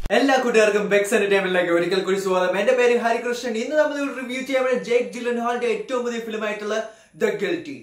എല്ലാ കൂട്ടുകാർക്കും ബെക്സ് എന്റർടൈൻമെന്റിലേക്ക് ഒരിക്കൽ കൂടി സ്വാഗതം എന്റെ പേര് ഹരികൃഷ്ണൻ ഇന്ന് നമ്മൾ റിവ്യൂ ചെയ്യാൻ ജേക്ക് ജിലൻ ഹാളിന്റെ ഏറ്റവും പുതിയ ഫിലിം ആയിട്ടുള്ള the guilty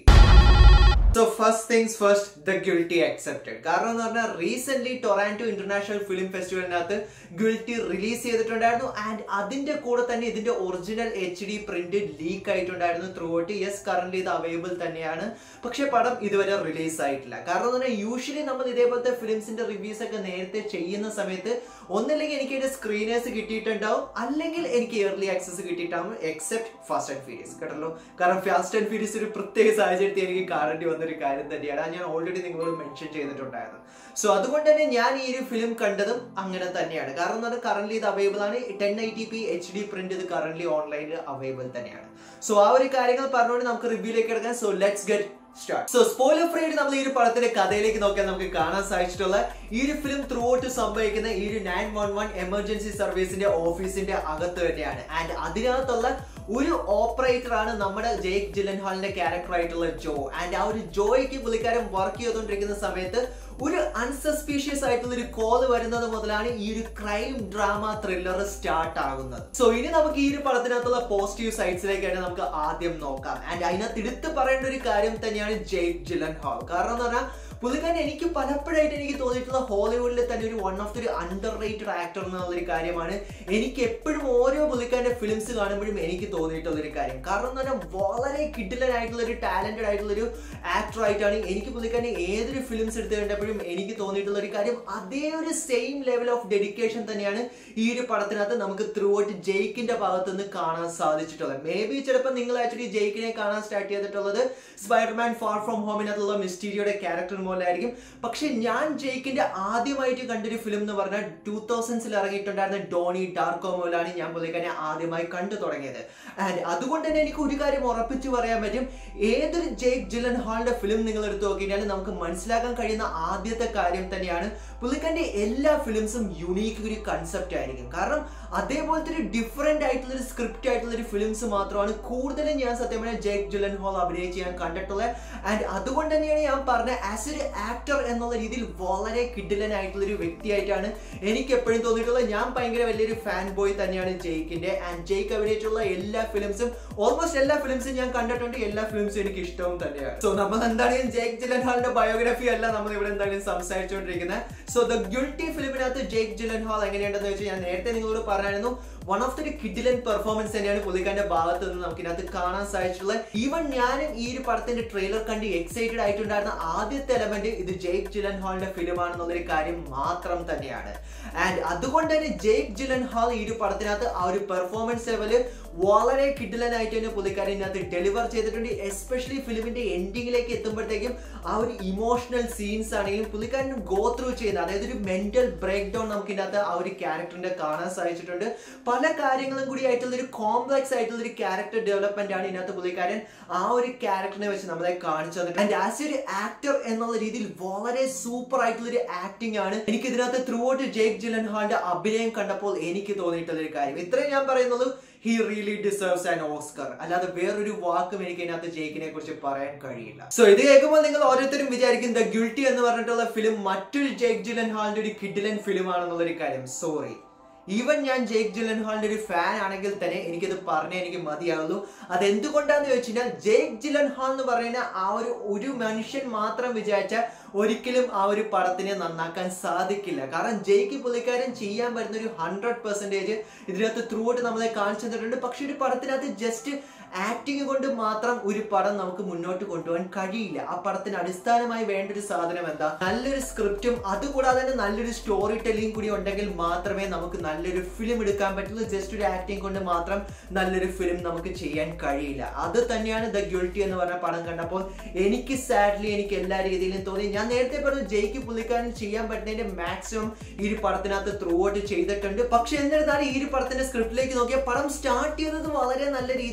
so first things first the guilty accepted കാരണം എന്ന് പറഞ്ഞാൽ റീസെന്റ് ടൊറാൻഡോ ഇന്റർനാഷണൽ ഫിലിം ഫെസ്റ്റിവലിനകത്ത് ഗിൽറ്റി റിലീസ് ചെയ്തിട്ടുണ്ടായിരുന്നു ആൻഡ് അതിന്റെ കൂടെ തന്നെ ഇതിന്റെ original H D print leak ആയിട്ടുണ്ടായിരുന്നു ത്രൂ ഔട്ട് യെസ് കറന്റ് ഇത് അവൈലബിൾ തന്നെയാണ് പക്ഷെ പടം ഇതുവരെ റിലീസ് ആയിട്ടില്ല കാരണം എന്ന് പറഞ്ഞാൽ യൂഷ്വലി നമ്മൾ ഇതേപോലത്തെ ഫിലിംസിന്റെ റിവ്യൂസ് ഒക്കെ നേരത്തെ ചെയ്യുന്ന സമയത്ത് ഒന്നില്ലെങ്കിൽ എനിക്ക് അതിന്റെ സ്ക്രീനേഴ്സ് കിട്ടിയിട്ടുണ്ടാവും അല്ലെങ്കിൽ എനിക്ക് ഇയർലി ആക്സസ് കിട്ടിയിട്ടാവും എക്സെപ്റ്റ് ഫാസ്റ്റ് ആൻഡ് ഫീരിയസ് കേട്ടല്ലോ കാരണം ഫാസ്റ്റ് ആൻഡ് ഫീരിയസ് ഒരു പ്രത്യേക സാഹചര്യത്തിൽ എനിക്ക് കാണേണ്ടി വന്നൊരു കാര്യം തന്നെയാണ് അത് ഞാൻ ഓൾറെഡി നിങ്ങളോട് മെൻഷൻ ചെയ്തിട്ടുണ്ടായിരുന്നു സോ അതുകൊണ്ട് തന്നെ ഞാൻ ഈ ഒരു ഫിലിം കണ്ടതും അങ്ങനെ തന്നെയാണ് കാരണം എന്ന് പറഞ്ഞാൽ കറന്റ് ഇത് അവൈലബിൾ ആണ് ten I T P H D print ഇത് കറന്റ് ഓൺലൈനിൽ അവൈലബിൾ തന്നെയാണ് സോ ആ ഒരു കാര്യങ്ങൾ പറഞ്ഞുകൊണ്ട് നമുക്ക് റിവ്യൂലേക്ക് എടുക്കാം so let's get start so spoiler free ആയിട്ട് നമ്മൾ ഈ ഒരു പടത്തിന്റെ കഥയിലേക്ക് നോക്കിയാൽ നമുക്ക് കാണാൻ സാധിച്ചിട്ടുള്ള ഈ ഒരു ഫിലിം ത്രൂ ഔട്ട് സംഭവിക്കുന്ന ഈ ഒരു നയൻ വൺ വൺ എമർജൻസി സർവീസിന്റെ ഓഫീസിന്റെ അകത്ത് തന്നെയാണ് ആൻഡ് അതിനകത്തുള്ള ഒരു ഓപ്പറേറ്റർ ആണ് നമ്മുടെ ജേക്ക് ജിലൻ ഹാളിന്റെ ക്യാരക്ടർ ആയിട്ടുള്ള ജോ ആൻഡ് ആ ഒരു ജോയ്ക്ക് പുള്ളിക്കാരൻ വർക്ക് ചെയ്തുകൊണ്ടിരിക്കുന്ന സമയത്ത് ഒരു അൺസസ്പീഷ്യസ് ആയിട്ടുള്ള ഒരു കോള് വരുന്നത് മുതലാണ് ഈ ഒരു ക്രൈം ഡ്രാമ ത്രില്ലർ സ്റ്റാർട്ട് ആകുന്നത് സോ ഇനി നമുക്ക് ഈ ഒരു പടത്തിനകത്തുള്ള പോസിറ്റീവ് സൈഡ്സിലേക്കാണ് നമുക്ക് ആദ്യം നോക്കാം ആൻഡ് അതിനകത്ത് എടുത്ത് പറയേണ്ട ഒരു കാര്യം തന്നെയാണ് ജേക്ക് ജിലൻ ഹാൾ കാരണം എന്ന് പറഞ്ഞാൽ പുള്ളിക്കാരൻ എനിക്ക് പലപ്പോഴായിട്ട് എനിക്ക് തോന്നിയിട്ടുള്ള ഹോളിവുഡിൽ തന്നെ ഒരു one of the underrated actor എന്നുള്ളൊരു കാര്യമാണ് എനിക്ക് എപ്പോഴും ഓരോ പുള്ളിക്കാരന്റെ ഫിലിംസ് കാണുമ്പോഴും എനിക്ക് തോന്നിയിട്ടുള്ള ഒരു കാര്യം കാരണം എന്ന് പറഞ്ഞാൽ വളരെ കിഡിലനായിട്ടുള്ള ഒരു ടാലന്റഡ് ആയിട്ടുള്ള ഒരു ആക്ടർ ആയിട്ടാണ് എനിക്ക് പുള്ളിക്കാരനെ ഏതൊരു ഫിലിംസ് എടുത്ത് കണ്ടപ്പോഴും എനിക്ക് തോന്നിയിട്ടുള്ള ഒരു കാര്യം അതേ ഒരു സെയിം ലെവൽ ഓഫ് ഡെഡിക്കേഷൻ തന്നെയാണ് ഈ ഒരു പടത്തിനകത്ത് നമുക്ക് ത്രൂ ഔട്ട് ജെയ്ക്കിന്റെ ഭാഗത്ത് നിന്ന് കാണാൻ സാധിച്ചിട്ടുള്ളത് മേ ബി ചിലപ്പോൾ നിങ്ങൾ ആക്ച്വലി ജെയ്ക്കിനെ കാണാൻ സ്റ്റാർട്ട് ചെയ്തിട്ടുള്ളത് സ്പൈഡർമാൻ ഫാർ ഫ്രോം ഹോമിനകത്തുള്ള മിസ്റ്റീരിയോയുടെ ക്യാരക്ടർ പോലെയായിരിക്കും പക്ഷെ ഞാൻ ജെയ്ക്കിന്റെ ആദ്യമായിട്ട് കണ്ടൊരു ഫിലിം എന്ന് പറഞ്ഞാൽ ടൂ തൗസൻഡ്സിൽ ഇറങ്ങിയിട്ടുണ്ടായിരുന്ന ഡോണി ഡാർക്കോ മോലാണ് ഞാൻ പുള്ളിക്കാരനെ ആദ്യമായി കണ്ടു തുടങ്ങിയത് ആൻഡ് അതുകൊണ്ട് തന്നെ എനിക്ക് ഒരു കാര്യം ഉറപ്പിച്ചു പറയാൻ പറ്റും ഏതൊരു ജേക്ക് ജിലൻ ഹാളിന്റെ ഫിലിം നിങ്ങൾ എടുത്തു നോക്കിയാൽ നമുക്ക് മനസ്സിലാക്കാൻ കഴിയുന്ന ആദ്യത്തെ കാര്യം തന്നെയാണ് പുള്ളിക്കാരന്റെ എല്ലാ ഫിലിംസും യുണീക്ക് ഒരു കൺസെപ്റ്റ് ആയിരിക്കും കാരണം അതേപോലത്തെ ഒരു ഡിഫറെന്റ് ആയിട്ടുള്ള ഒരു സ്ക്രിപ്റ്റ് ആയിട്ടുള്ള ഒരു ഫിലിംസ് മാത്രമാണ് കൂടുതലും ഞാൻ സത്യം പറഞ്ഞാൽ ജേക്ക് ജിലൻ ഹോൾ അഭിനയിച്ച് ഞാൻ കണ്ടിട്ടുള്ളത് ആൻഡ് അതുകൊണ്ട് തന്നെയാണ് ഞാൻ പറഞ്ഞ ആസ് ഒരു ആക്ടർ എന്നുള്ള രീതിയിൽ വളരെ കിഡിലൻ ആയിട്ടുള്ള ഒരു വ്യക്തിയായിട്ടാണ് എനിക്ക് എപ്പോഴും തോന്നിയിട്ടുള്ളത് ഞാൻ ഭയങ്കര വലിയൊരു ഫാൻ ബോയ് തന്നെയാണ് ജെയ്ക്കിന്റെ ആൻഡ് ജെയ്ക്ക് അഭിനയിച്ചുള്ള എല്ലാ ഫിലിംസും ഓൾമോസ്റ്റ് എല്ലാ ഫിലിംസും ഞാൻ കണ്ടിട്ടുണ്ട് എല്ലാ ഫിലിംസും എനിക്ക് ഇഷ്ടവും തന്നെയാണ് സോ നമ്മൾ എന്താണെങ്കിലും ജേക്ക് ജിലൻ ഹാളിന്റെ ബയോഗ്രഫി അല്ല നമ്മൾ ഇവിടെ എന്താണെങ്കിലും സംസാരിച്ചുകൊണ്ടിരിക്കുന്നത് സോ ദ ഗുൾട്ടി ഫിലിമിനകത്ത് ജേക്ക് ജിലൻ ഹാൾ എങ്ങനെയുണ്ടെന്ന് വെച്ചാൽ ഞാൻ നേരത്തെ നിങ്ങളോട് പറഞ്ഞായിരുന്നു വൺ ഓഫ് ദി കിഡിലൻ പെർഫോമൻസ് തന്നെയാണ് പുള്ളിക്കാരന്റെ ഭാഗത്ത് നിന്ന് നമുക്ക് ഇതിനകത്ത് കാണാൻ സാധിച്ചിട്ടുള്ളത് ഈവൻ ഞാനും ഈ ഒരു പടത്തിന്റെ ട്രെയിലർ കണ്ട് എക്സൈറ്റഡ് ആയിട്ടുണ്ടായിരുന്ന ആദ്യത്തെ എലമെന്റ് ഇത് ജേക്ക് ജിലൻ ഹാളിന്റെ ഫിലിം ആണെന്നുള്ളൊരു കാര്യം മാത്രം തന്നെയാണ് ആൻഡ് അതുകൊണ്ട് തന്നെ ജേക്ക് ജിലൻ ഹാൾ ഈ ഒരു പടത്തിനകത്ത് ആ ഒരു പെർഫോമൻസ് ലെവല് വളരെ കിഡിലനായിട്ട് തന്നെ പുള്ളിക്കാരൻ ഇതിനകത്ത് ഡെലിവർ ചെയ്തിട്ടുണ്ട് എസ്പെഷ്യലി ഫിലിമിന്റെ എൻഡിങ്ങിലേക്ക് എത്തുമ്പോഴത്തേക്കും ആ ഒരു ഇമോഷണൽ സീൻസ് ആണെങ്കിലും പുള്ളിക്കാരൻ ഗോ ത്രൂ ചെയ്യുന്ന അതായത് ഒരു മെന്റൽ ബ്രേക്ക് ഡൗൺ നമുക്ക് ഇതിനകത്ത് ആ ഒരു ക്യാരക്ടറിന്റെ കാണാൻ സാധിച്ചിട്ടുണ്ട് പല കാര്യങ്ങളും കൂടി ആയിട്ടുള്ള ഒരു കോംപ്ലക്സ് ആയിട്ടുള്ള ഒരു ക്യാരക്ടർ ഡെവലപ്മെന്റ് ആണ് ഇതിനകത്ത് പുള്ളിക്കാരൻ ആ ഒരു ക്യാരക്ടറിനെ വെച്ച് നമ്മളെ കാണിച്ചു തന്നിട്ട് ആൻഡ് ആസ് ഒരു ആക്ടർ എന്നുള്ള രീതിയിൽ വളരെ സൂപ്പർ ആയിട്ടുള്ള ഒരു ആക്ടിംഗ് ആണ് എനിക്ക് ഇതിനകത്ത് ത്രൂ ഔട്ട് ജേക്ക് ജിലൻ ഹാളിന്റെ അഭിനയം കണ്ടപ്പോൾ എനിക്ക് തോന്നിയിട്ടുള്ള ഒരു കാര്യം ഇത്രയും ഞാൻ പറയുന്നത് he really deserves an Oscar അല്ലാതെ വേറൊരു വാക്കും എനിക്ക് ഇതിനകത്ത് ജേക്കിനെ കുറിച്ച് പറയാൻ കഴിയില്ല സോ ഇത് കേൾക്കുമ്പോൾ നിങ്ങൾ ഓരോരുത്തരും വിചാരിക്കും ദ ഗിൽറ്റി എന്ന് പറഞ്ഞിട്ടുള്ള ഫിലിം മറ്റൊരു ജേക്ക് ജിലൻ ഹാളിന്റെ ഒരു കിഡിലൻ ഫിലിം ആണെന്നുള്ളൊരു കാര്യം സോറി ഈവൻ ഞാൻ ജേക്ക് ജിലൻ ഹാളിന്റെ ഒരു ഫാൻ ആണെങ്കിൽ തന്നെ എനിക്കത് പറഞ്ഞേ എനിക്ക് മതിയാവുള്ളൂ അത് എന്തുകൊണ്ടാന്ന് ചോദിച്ചു കഴിഞ്ഞാൽ ജേക്ക് ജിലൻ ഹാൾ എന്ന് പറയുന്ന ആ ഒരു ഒരു മനുഷ്യൻ മാത്രം വിചാരിച്ച ഒരിക്കലും ആ ഒരു പടത്തിനെ നന്നാക്കാൻ സാധിക്കില്ല കാരണം ജയ്ക്ക് പുള്ളിക്കാരൻ ചെയ്യാൻ പറ്റുന്ന ഒരു ഹൺഡ്രഡ് പെർസെൻറ്റേജ് ഇതിനകത്ത് ത്രൂ ഔട്ട് നമ്മളെ കാണിച്ചു തന്നിട്ടുണ്ട് പക്ഷെ ഒരു പടത്തിനകത്ത് ജസ്റ്റ് ആക്ടിങ് കൊണ്ട് മാത്രം ഒരു പടം നമുക്ക് മുന്നോട്ട് കൊണ്ടുപോകാൻ കഴിയില്ല ആ പടത്തിന് അടിസ്ഥാനമായി വേണ്ട ഒരു സാധനം എന്താ നല്ലൊരു സ്ക്രിപ്റ്റും അതുകൂടാതെ തന്നെ നല്ലൊരു സ്റ്റോറി ടെല്ലിംഗ് കൂടി ഉണ്ടെങ്കിൽ മാത്രമേ നമുക്ക് നല്ലൊരു ഫിലിം എടുക്കാൻ പറ്റുള്ളൂ ജസ്റ്റ് ഒരു ആക്ടിങ് കൊണ്ട് മാത്രം നല്ലൊരു ഫിലിം നമുക്ക് ചെയ്യാൻ കഴിയില്ല അത് തന്നെയാണ് ദ ഗ്യൂൾട്ടി എന്ന് പറഞ്ഞ പടം കണ്ടപ്പോൾ എനിക്ക് സാഡ്ലി എനിക്ക് എല്ലാ രീതിയിലും തോന്നി ഞാൻ നേരത്തെ പറഞ്ഞു ജയ്ക്ക് പുള്ളിക്കാരൻ ചെയ്യാൻ പറ്റുന്നതിന്റെ മാക്സിമം ഈ ഒരു പടത്തിനകത്ത് ത്രൂ ഔട്ട് ചെയ്തിട്ടുണ്ട് പക്ഷെ എന്നിരുന്നാലും ഈ ഒരു പടത്തിന്റെ സ്ക്രിപ്റ്റിലേക്ക് നോക്കിയാൽ പടം സ്റ്റാർട്ട് ചെയ്യുന്നത് വളരെ നല്ല രീതിയിൽ തന്നെയാണ്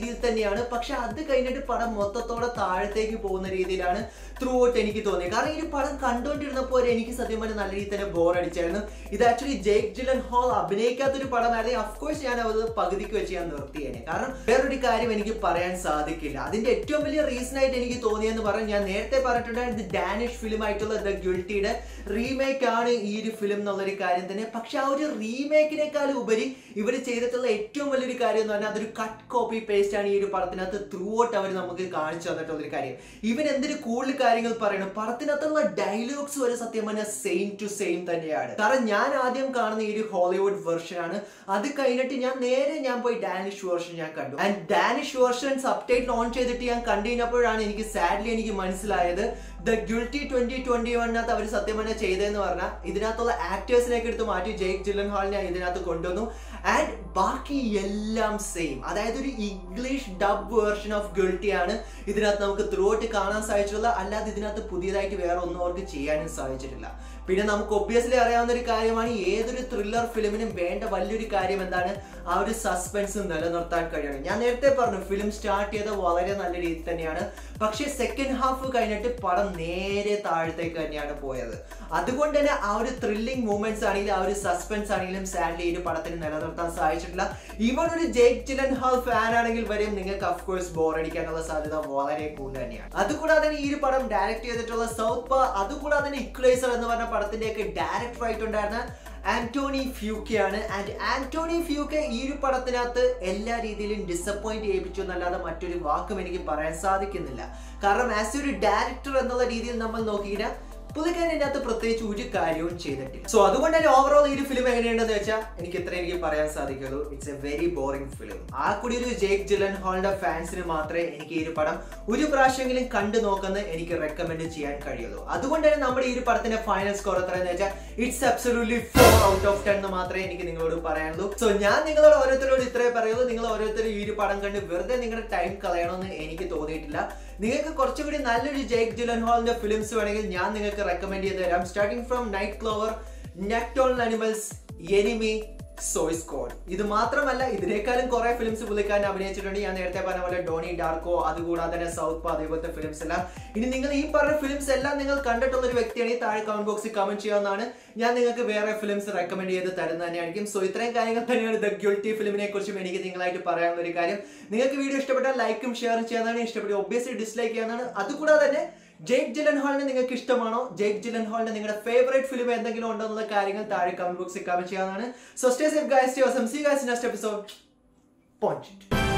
തന്നെയാണ് പക്ഷെ അത് കഴിഞ്ഞിട്ട് പടം മൊത്തത്തോടെ താഴത്തേക്ക് പോകുന്ന രീതിയിലാണ് ത്രൂ ഔട്ട് എനിക്ക് തോന്നിയത് കാരണം ഈ ഒരു പടം കണ്ടുകൊണ്ടിരുന്നപ്പോൾ വരെ എനിക്ക് സത്യം പറഞ്ഞാൽ നല്ല രീതിയിൽ തന്നെ ബോർ അടിച്ചായിരുന്നു ഇത് ആക്ച്വലി ജേക്ക് ജിലൻ ഹോൾ അഭിനയിക്കാത്തൊരു പടമായിരുന്നു അഫ്കോഴ്സ് ഞാൻ അത് പകുതിക്ക് വെച്ച് ഞാൻ നിർത്തിയേനെ കാരണം വേറൊരു കാര്യം എനിക്ക് പറയാൻ സാധിക്കില്ല അതിന്റെ ഏറ്റവും വലിയ റീസൺ ആയിട്ട് എനിക്ക് തോന്നിയെന്ന് പറഞ്ഞാൽ ഞാൻ നേരത്തെ പറഞ്ഞിട്ടുണ്ടായിരുന്നു ഇത് ഡാനിഷ് ഫിലിം ആയിട്ടുള്ള ദ ഗിൽറ്റിയുടെ റീമേക്ക് ആണ് ഈ ഒരു ഫിലിം എന്നുള്ളൊരു കാര്യം തന്നെ പക്ഷെ ആ ഒരു റീമേക്കിനേക്കാൾ ഉപരി ഇവർ ചെയ്തിട്ടുള്ള ഏറ്റവും വലിയൊരു കാര്യം എന്ന് പറഞ്ഞാൽ അതൊരു കട്ട് കോപ്പി പേസ്റ്റ് ആണ് ഈ ഒരു പടത്തിനകത്ത് ത്രൂ ഔട്ട് അവർ നമുക്ക് കാണിച്ചു തന്നിട്ടുള്ള ഒരു കാര്യം ഇവൻ എന്തൊരു കൂടുതൽ കാര്യങ്ങൾ പറയണം പടത്തിനകത്തുള്ള ഡയലോഗ്സ് വരെ സത്യം പറഞ്ഞാൽ സെയിം ടു സെയിം തന്നെയാണ് കാരണം ഞാൻ ആദ്യം കാണുന്ന ഈ ഒരു ഹോളിവുഡ് വെർഷൻ ആണ് അത് കഴിഞ്ഞിട്ട് ഞാൻ നേരെ ഞാൻ പോയി ഡാനിഷ് വേർഷൻ ഞാൻ കണ്ടു and Danish version subtitle on ചെയ്തിട്ട് ഞാൻ കണ്ടു കഴിഞ്ഞപ്പോഴാണ് എനിക്ക് സാഡ്ലി എനിക്ക് മനസ്സിലായത് ദ ഗിൽറ്റി ട്വന്റി ട്വന്റി വണ്ണിനകത്ത് അവർ സത്യം പറഞ്ഞാൽ ചെയ്തതെന്ന് പറഞ്ഞാൽ ഇതിനകത്തുള്ള ആക്ടേഴ്സിനൊക്കെ എടുത്ത് മാറ്റി ജെയ്ക്ക് ജില്ലൻ ഹാളിനെ ഇതിനകത്ത് കൊണ്ടുവന്നു ആൻഡ് ബാക്കി എല്ലാം സെയിം അതായത് ഒരു English dub version of guilty ആണ് ഇതിനകത്ത് നമുക്ക് ത്രൂ ഔട്ട് കാണാൻ സാധിച്ചിട്ടുള്ളത് അല്ലാതെ ഇതിനകത്ത് പുതിയതായിട്ട് വേറെ ഒന്നും അവർക്ക് ചെയ്യാനും സാധിച്ചിട്ടില്ല പിന്നെ നമുക്ക് ഒബ്വിയസ്ലി അറിയാവുന്ന ഒരു കാര്യമാണ് ഏതൊരു ത്രില്ലർ ഫിലിമിനും വേണ്ട വലിയൊരു കാര്യം എന്താണ് ആ ഒരു സസ്പെൻസ് നിലനിർത്താൻ കഴിയണം ഞാൻ നേരത്തെ പറഞ്ഞു ഫിലിം സ്റ്റാർട്ട് ചെയ്ത വളരെ നല്ല രീതിയിൽ തന്നെയാണ് പക്ഷേ സെക്കൻഡ് ഹാഫ് കഴിഞ്ഞിട്ട് പടം നേരെ താഴത്തേക്ക് തന്നെയാണ് പോയത് അതുകൊണ്ട് തന്നെ ആ ഒരു ത്രില്ലിംഗ് മൂവ്മെന്റ്സ് ആണെങ്കിലും ആ ഒരു സസ്പെൻസ് ആണെങ്കിലും സാഡ്ലി ഈ ഒരു പടത്തിന് നിലനിർത്താൻ സാധിച്ചിട്ടില്ല ഇവൻ ഒരു ജേക്ക് ചിലൻ ഹാൾ ഫാൻ ആണെങ്കിൽ വരെയും നിങ്ങൾക്ക് അഫ്കോഴ്സ് ബോർ അടിക്കാനുള്ള സാധ്യത വളരെ കൂടുതൽ തന്നെയാണ് അതുകൂടാതെ തന്നെ ഈ ഒരു പടം ഡയറക്ട് ചെയ്തിട്ടുള്ള സൗത്ത് പാ അതുകൂടാതെ തന്നെ ഇക്വലൈസർ എന്ന് പറഞ്ഞ പടത്തിന്റെയൊക്കെ ഡയറക്ടർ ആയിട്ടുണ്ടായിരുന്ന ആന്റോണി ഫ്യൂക്കയാണ് ആൻഡ് ആന്റോണി ഫ്യൂക്കെ ഈ ഒരു പടത്തിനകത്ത് എല്ലാ രീതിയിലും ഡിസപ്പോയിന്റ് ചെയ്യിപ്പിച്ചു എന്നല്ലാതെ മറ്റൊരു വാക്കും എനിക്ക് പറയാൻ സാധിക്കുന്നില്ല കാരണം ആസ് ഒരു ഡയറക്ടർ എന്നുള്ള രീതിയിൽ നമ്മൾ നോക്കിക്കഴിഞ്ഞാൽ പുള്ളിക്കാരൻ ഇതിനകത്ത് പ്രത്യേകിച്ച് ഒരു കാര്യവും ചെയ്തിട്ടില്ല സോ അതുകൊണ്ട് തന്നെ ഓവറോൾ ഈ ഒരു ഫിലിം എങ്ങനെയുണ്ടെന്ന് വെച്ചാൽ എനിക്ക് ഇത്ര എനിക്ക് പറയാൻ സാധിക്കുള്ളൂ it's a very boring film ആ കൂടി ഒരു ജേക്ക് ജിലൻ ഹോളിന്റെ ഫാൻസിന് മാത്രമേ എനിക്ക് ഈ ഒരു പടം ഒരു പ്രാവശ്യമെങ്കിലും കണ്ടു നോക്കുന്ന എനിക്ക് റെക്കമെൻഡ് ചെയ്യാൻ കഴിയുള്ളൂ അതുകൊണ്ട് തന്നെ നമ്മുടെ ഈ ഒരു പടത്തിന്റെ ഫൈനൽ സ്കോർ എത്രയെന്ന് വെച്ചാൽ it's absolutely four out of ten എന്ന് മാത്രമേ എനിക്ക് നിങ്ങളോട് പറയാനുള്ളൂ സോ ഞാൻ നിങ്ങളോട് ഓരോരുത്തരോട് ഇത്രേ പറയുള്ളൂ നിങ്ങൾ ഓരോരുത്തരും ഈ ഒരു പടം കണ്ട് വെറുതെ നിങ്ങളുടെ ടൈം കളയണമെന്ന് എനിക്ക് തോന്നിയിട്ടില്ല നിങ്ങൾക്ക് കുറച്ചുകൂടി നല്ലൊരു ജേക്ക് ജിലൻ ഹോളിന്റെ ഫിലിംസ് വേണമെങ്കിൽ ഞാൻ നിങ്ങൾക്ക് റെക്കമെൻഡ് ചെയ്ത് തരാം സ്റ്റാർട്ടിംഗ് ഫ്രം നൈറ്റ് ക്ലോവർ നെക്ടോൺ അനിമൽസ് എനിമി സോയ് സ്കോഡ് ഇത് മാത്രമല്ല ഇതിനേക്കാളും കുറെ ഫിലിംസ് പുള്ളിക്കാരൻ അഭിനയിച്ചിട്ടുണ്ട് ഞാൻ നേരത്തെ പറഞ്ഞ പോലെ ഡോണി ഡാർക്കോ അതുകൂടാതെ തന്നെ സൗത്ത് പാ അതേപോലത്തെ ഫിലിംസ് എല്ലാം ഇനി നിങ്ങൾ ഈ പറഞ്ഞ ഫിലിംസ് എല്ലാം നിങ്ങൾ കണ്ടിട്ടുള്ള ഒരു വ്യക്തിയാണ് ഈ താഴെ കമന്റ് ബോക്സിൽ കമന്റ് ചെയ്യാവുന്നതാണ് ഞാൻ നിങ്ങൾക്ക് വേറെ ഫിലിംസ് റെക്കമെൻഡ് ചെയ്ത് തരുന്നത് തന്നെയായിരിക്കും സോ ഇത്രയും കാര്യങ്ങൾ തന്നെയാണ് ദ ഗ്യൂൾട്ടി ഫിലിമിനെ കുറിച്ചും എനിക്ക് നിങ്ങളായിട്ട് പറയാനുള്ള ഒരു കാര്യം നിങ്ങൾക്ക് വീഡിയോ ഇഷ്ടപ്പെട്ടാൽ ലൈക്കും ഷെയറും ചെയ്യാനാണ് ഇഷ്ടപ്പെട്ടു ഒബ്വിയസ്ലി ഡിസ്ലൈക്ക് ചെയ്യാനാണ് അതുകൂടാതെ തന്നെ ജേക്ക് ജിലൻ ഹോളിനെ നിങ്ങൾക്ക് ഇഷ്ടമാണോ ജേക്ക് ജിലൻ ഹോളിന്റെ നിങ്ങളുടെ ഫേവറേറ്റ് ഫിലിം എന്തെങ്കിലും ഉണ്ടോ എന്നുള്ള കാര്യങ്ങൾ താഴെ കമന്റ് ബോക്സിൽ കമന്റ് ചെയ്യാവുന്നതാണ് so stay safe guys stay awesome see guys next episode point